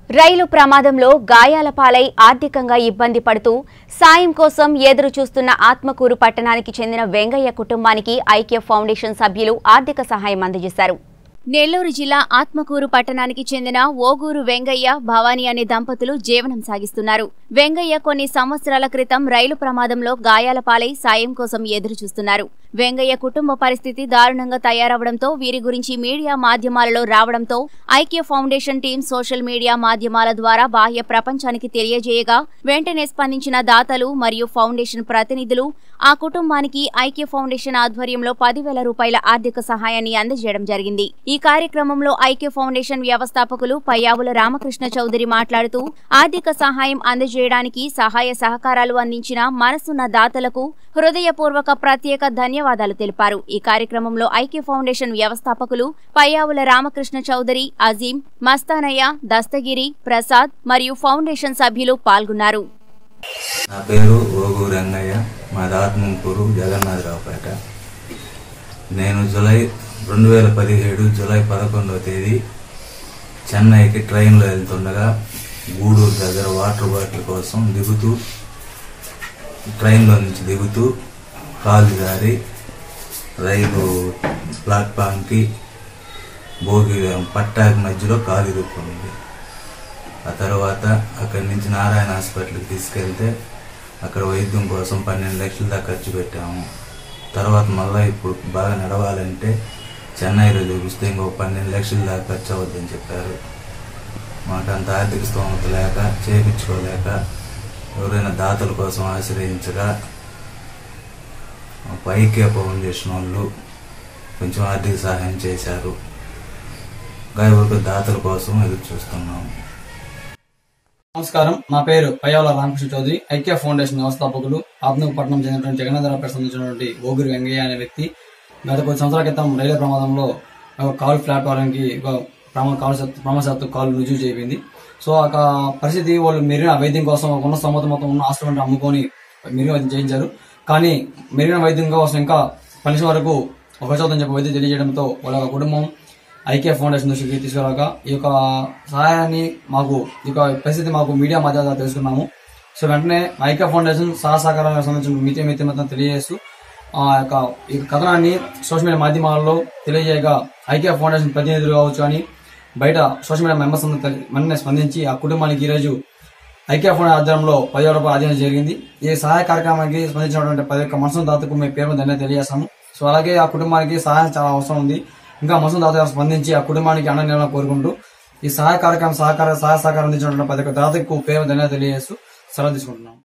రైలు ప్రమాదంలో గాయాల పాలై ఆర్థికంగా ఇబ్బంది పడుతూ సాయం కోసం ఎదురు చూస్తున్న ఆత్మకూరు పట్టణానికి చెందిన వెంగయ్య కుటుంబానికి ఐక్య ఫౌండేషన్ సభ్యులు ఆర్థిక సహాయం అందజేశారు నెల్లూరు జిల్లా ఆత్మకూరు పట్టణానికి చెందిన ఓగూరు వెంగయ్య భవానీ అనే దంపతులు జీవనం సాగిస్తున్నారు వెంగయ్య కొన్ని సంవత్సరాల క్రితం రైలు ప్రమాదంలో గాయాల పాలై సాయం కోసం ఎదురు చూస్తున్నారు వెంగయ్య కుటుంబ పరిస్థితి దారుణంగా తయారవడంతో వీరి గురించి మీడియా మాధ్యమాలలో రావడంతో ఐక్య ఫౌండేషన్ టీం సోషల్ మీడియా మాధ్యమాల ద్వారా బాహ్య ప్రపంచానికి తెలియజేయగా వెంటనే స్పందించిన దాతలు మరియు ఫౌండేషన్ ప్రతినిధులు ఆ కుటుంబానికి ఐక్య ఫౌండేషన్ ఆధ్వర్యంలో పదివేల రూపాయల ఆర్థిక సహాయాన్ని అందజేయడం జరిగింది ఈ కార్యక్రమంలో ఐక్య ఫౌండేషన్ వ్యవస్థాపకులు పయ్యావుల రామకృష్ణ చౌదరి మాట్లాడుతూ ఆర్థిక సహాయం అందజేయడానికి సహాయ సహకారాలు అందించిన మనసున్న దాతలకు హృదయపూర్వక ప్రత్యేక ధన్యవాదాలు తెలిపారు ఈ కార్యక్రమంలో ఐక్య ఫౌండేషన్ వ్యవస్థాపకులు పయ్యావుల రామకృష్ణ చౌదరి అజీం మస్తానయ్య దస్తగిరి ప్రసాద్ మరియు ఫౌండేషన్ సభ్యులు పాల్గొన్నారు నా పేరు ఓగు రంగయ్య మాది ఆత్మకూరు జగన్నాథరావుపేట నేను జూలై రెండు వేల పదిహేడు జూలై పదకొండవ తేదీ చెన్నైకి ట్రైన్లో వెళ్తుండగా గూడూరు దగ్గర వాటర్ బాటిల్ కోసం దిగుతూ ట్రైన్లో నుంచి దిగుతూ కాలు జారి రైలు ప్లాట్ఫామ్కి భోగి పట్టాకి మధ్యలో కాలు ఇరుక్కుంది ఆ తర్వాత అక్కడి నుంచి నారాయణ హాస్పిటల్కి తీసుకెళ్తే అక్కడ వైద్యం కోసం పన్నెండు లక్షల దాకా ఖర్చు పెట్టాము తర్వాత మళ్ళీ ఇప్పుడు బాగా నడవాలంటే చెన్నైలో చూపిస్తే ఇంకో పన్నెండు లక్షల దాకా ఖర్చు అవుద్దని చెప్పారు మాకంత ఆర్థిక స్తోమత లేక చేయించుకోలేక ఎవరైనా దాతల కోసం ఆశ్రయించగా ఐక్య ఫౌండేషన్ వాళ్ళు కొంచెం ఆర్థిక సహాయం చేశారు గాయవరకు దాతల కోసం ఎదురు చూస్తున్నాము నమస్కారం నా పేరు పయ్యాల రామకృష్ణ చౌదరి ఐక్య ఫౌండేషన్ వ్యవస్థాపకులు ఆత్మకపట్నం చెందినటువంటి జగన్నాథరావుపేట సంబంధించినటువంటి ఓగురు వెంగయ్య అనే వ్యక్తి గత కొద్ది సంవత్సరాల క్రితం రైలు ప్రమాదంలో ఒక కాలు ప్లాట్ఫారంకి ఒక ప్రమా కాలు సత్తు- ప్రమాదశాత్తు కాలు రుజువు చేయింది సో ఆ కా- పరిస్థితి వాళ్ళు మెరుగైన వైద్యం కోసం ఒక ఉన్న స్తోమత మొత్తం ఉన్న హాస్పిటల్ అమ్ముకొని మెరుగైన వైద్యం చేయించారు కానీ మెరుగైన వైద్యం కోసం ఇంకా పనిషం వరకు ఒక చోతం చెప్పి వైద్యం తెలియజేయడంతో వాళ్ళ యొక్క కుటుంబం ఐక్య ఫౌండేషన్ దృష్టికి తీసుకురాక ఈ యొక్క సహాయాన్ని మాకు ఈ యొక్క పరిస్థితి మాకు మీడియా మాధ్యమాల ద్వారా తెలుసుకున్నాము సో వెంటనే ఐక్య ఫౌండేషన్ సహా సహకారాలకు సంబంధించిన మితి మితి మొత్తం తెలియజేస్తూ ఆ యొక్క ఈ కథనాన్ని సోషల్ మీడియా మాధ్యమాలలో తెలియజేయగా ఐక్య ఫౌండేషన్ ప్రతినిధులు కావచ్చు కానీ బయట సోషల్ మీడియా మెంబర్స్ అందరూ తెలి- వెంటనే స్పందించి ఆ కుటుంబానికి ఈరోజు ఐక్య ఫౌండేషన్ ఆధ్వర్యంలో పదివేల రూపాయలు ఆదాయం జరిగింది ఈ సహాయ కార్యక్రమానికి స్పందించినటువంటి పది ఒక్క మనసు దాతకు మేము పేరు ధన్యత తెలియజేస్తాము సో అలాగే ఆ కుటుంబానికి సహాయం చాలా అవసరం ఉంది ఇంకా మనసు దాత గారు స్పందించి ఆ కుటుంబానికి అన్న నిర్ణయం కోరుకుంటూ ఈ సహాయ కార్యక్రమం సహకార సహాయ సహకారం అందించినటువంటి పది ఒక్క దాతకు పేరు ధన్యత తెలియజేస్తూ సెలవు తీసుకుంటున్నాం